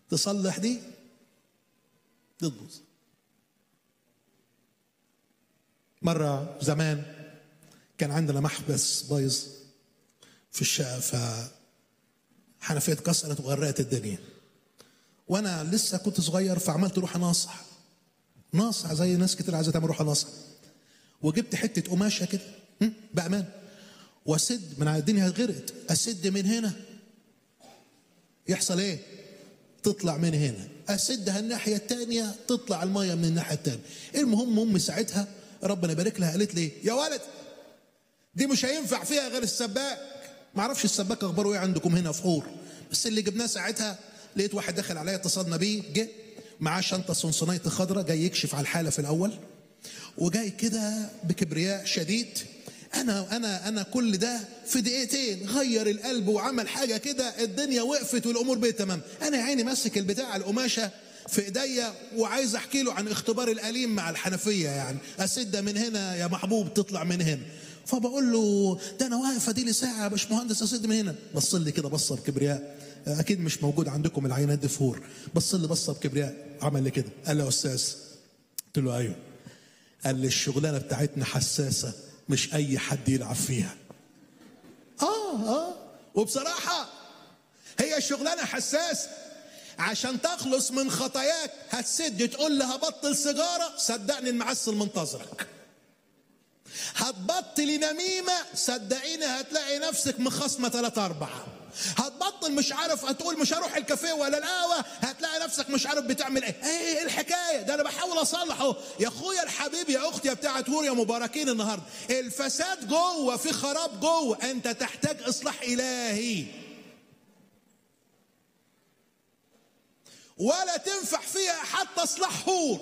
تصلح دي تبوظ مرة زمان كان عندنا محبس بايظ في الشقة ف حنفية اتكسرت وغرقت الدنيا وانا لسه كنت صغير فعملت روح ناصح ناصح زي ناس كتير عايزه تعمل روح ناصح وجبت حته قماشه كده هم، بامان واسد من على الدنيا غرقت اسد من هنا يحصل ايه تطلع من هنا اسدها الناحيه الثانيه تطلع الميه من الناحيه الثانيه المهم امي ساعتها ربنا يبارك لها قالت لي يا ولد دي مش هينفع فيها غير السباك ما اعرفش السباك اخباره ايه عندكم هنا في حور بس اللي جبناه ساعتها لقيت واحد داخل عليا اتصلنا بيه جه معاه شنطه سونسونايت خضراء جاي يكشف على الحاله في الاول وجاي كده بكبرياء شديد انا انا انا كل ده في دقيقتين غير القلب وعمل حاجه كده الدنيا وقفت والامور بقت تمام انا يا عيني ماسك البتاع القماشه في ايديا وعايز احكي له عن اختبار الاليم مع الحنفيه يعني اسد من هنا يا محبوب تطلع من هنا فبقول له ده انا واقف ادي لي ساعه يا باشمهندس اسد من هنا بص لي كده بصه بكبرياء اكيد مش موجود عندكم العينات دي فور بص لي بصه بكبرياء عمل لي كده قال لي يا استاذ قلت له ايوه قال لي الشغلانه بتاعتنا حساسه مش اي حد يلعب فيها اه اه وبصراحه هي الشغلانه حساسه عشان تخلص من خطاياك هتسد تقول لها بطل سيجاره صدقني المعسل منتظرك هتبطلي نميمه صدقيني هتلاقي نفسك مخصمه ثلاثة أربعة هتبطل مش عارف هتقول مش هروح الكافيه ولا القهوه هتلاقي نفسك مش عارف بتعمل ايه ايه الحكايه ده انا بحاول اصلحه يا اخويا الحبيب يا اختي يا بتاعه هور يا مباركين النهارده الفساد جوه في خراب جوه انت تحتاج اصلاح الهي ولا تنفع فيها حتى اصلاح هور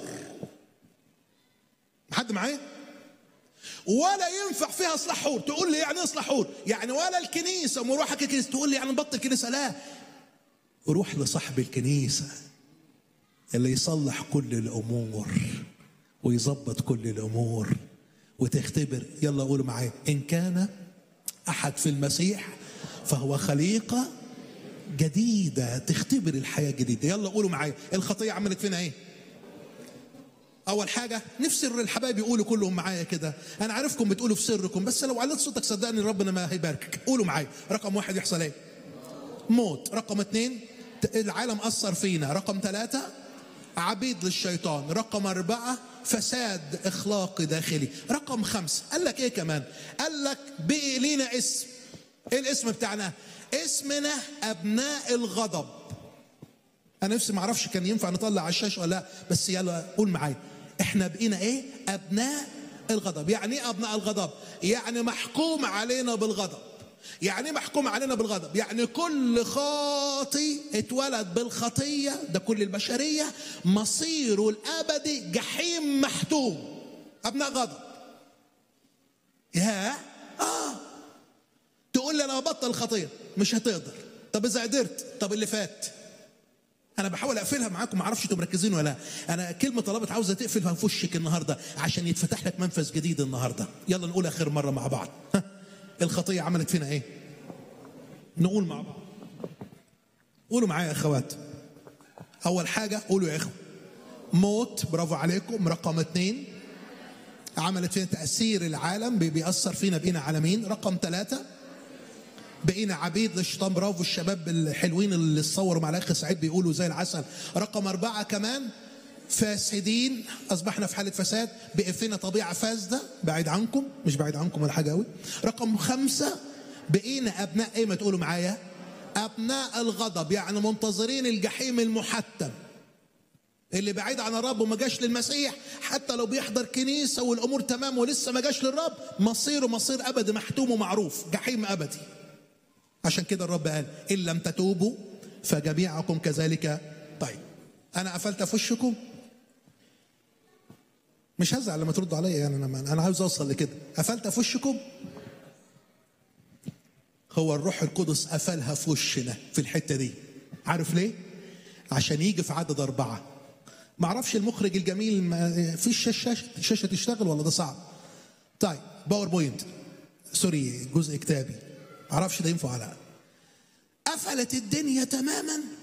حد معايا ولا ينفع فيها اصلاح حور تقول لي يعني اصلاح حور يعني ولا الكنيسه مروحك الكنيسه تقول لي يعني نبطل كنيسه لا روح لصاحب الكنيسه اللي يصلح كل الامور ويظبط كل الامور وتختبر يلا قولوا معايا ان كان احد في المسيح فهو خليقه جديده تختبر الحياه الجديده يلا قولوا معايا الخطيه عملت فينا ايه اول حاجه نفسي الحبايب يقولوا كلهم معايا كده انا عارفكم بتقولوا في سركم بس لو عليت صوتك صدقني ربنا ما هيباركك قولوا معايا رقم واحد يحصل ايه موت رقم اثنين العالم اثر فينا رقم ثلاثه عبيد للشيطان رقم أربعة فساد إخلاقي داخلي رقم خمسة قال لك إيه كمان قال لك بقي لينا اسم إيه الاسم بتاعنا اسمنا أبناء الغضب انا نفسي ما اعرفش كان ينفع نطلع على الشاشه ولا لا بس يلا قول معايا احنا بقينا ايه ابناء الغضب يعني ايه ابناء الغضب يعني محكوم علينا بالغضب يعني ايه محكوم علينا بالغضب يعني كل خاطي اتولد بالخطيه ده كل البشريه مصيره الابدي جحيم محتوم ابناء غضب يا اه تقول لي انا بطل الخطيه مش هتقدر طب اذا قدرت طب اللي فات انا بحاول اقفلها معاكم ما اعرفش انتوا مركزين ولا لا انا كلمه طلبت عاوزه تقفلها في وشك النهارده عشان يتفتح لك منفذ جديد النهارده يلا نقول اخر مره مع بعض ها. الخطيه عملت فينا ايه نقول مع بعض قولوا معايا يا اخوات اول حاجه قولوا يا اخوه موت برافو عليكم رقم اثنين عملت فينا تاثير العالم بي- بيأثر فينا بقينا عالمين رقم ثلاثه بقينا عبيد للشيطان برافو الشباب الحلوين اللي صوروا مع الاخ سعيد بيقولوا زي العسل رقم أربعة كمان فاسدين أصبحنا في حالة فساد بقى فينا طبيعة فاسدة بعيد عنكم مش بعيد عنكم ولا حاجة قوي رقم خمسة بقينا أبناء إيه ما تقولوا معايا أبناء الغضب يعني منتظرين الجحيم المحتم اللي بعيد عن الرب وما جاش للمسيح حتى لو بيحضر كنيسة والأمور تمام ولسه ما جاش للرب مصيره مصير أبدي محتوم ومعروف جحيم أبدي عشان كده الرب قال ان لم تتوبوا فجميعكم كذلك طيب انا قفلت في وشكم مش هزعل لما تردوا عليا يعني انا انا عاوز اوصل لكده قفلت في وشكم هو الروح القدس قفلها في وشنا في الحته دي عارف ليه عشان يجي في عدد اربعه ما اعرفش المخرج الجميل ما في الشاشه الشاشه تشتغل ولا ده صعب طيب باوربوينت سوري جزء كتابي معرفش ده ينفع ولا لا قفلت الدنيا تماما